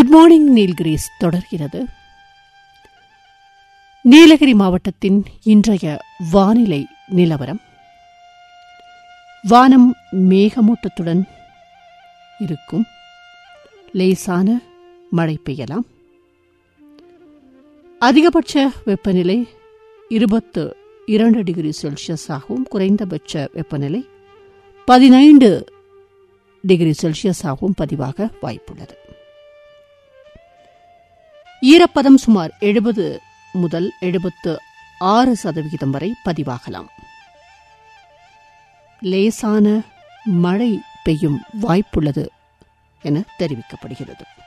good morning Nilgiris தொடர்கிறது நீலகிரி மாவட்டத்தின் இன்றைய வானிலை நிலவரம் வானம் மேகமூட்டத்துடன் இருக்கும் லேசான மழை பெய்யலாம் அதிகபட்ச வெப்பநிலை இருபத்து இரண்டு டிகிரி செல்சியஸ் ஆகவும் குறைந்தபட்ச வெப்பநிலை பதினைந்து டிகிரி செல்சியஸ் ஆகவும் பதிவாக வாய்ப்புள்ளது ஈரப்பதம் சுமார் எழுபது முதல் எழுபத்து ஆறு சதவிகிதம் வரை பதிவாகலாம் லேசான மழை பெய்யும் வாய்ப்புள்ளது என தெரிவிக்கப்படுகிறது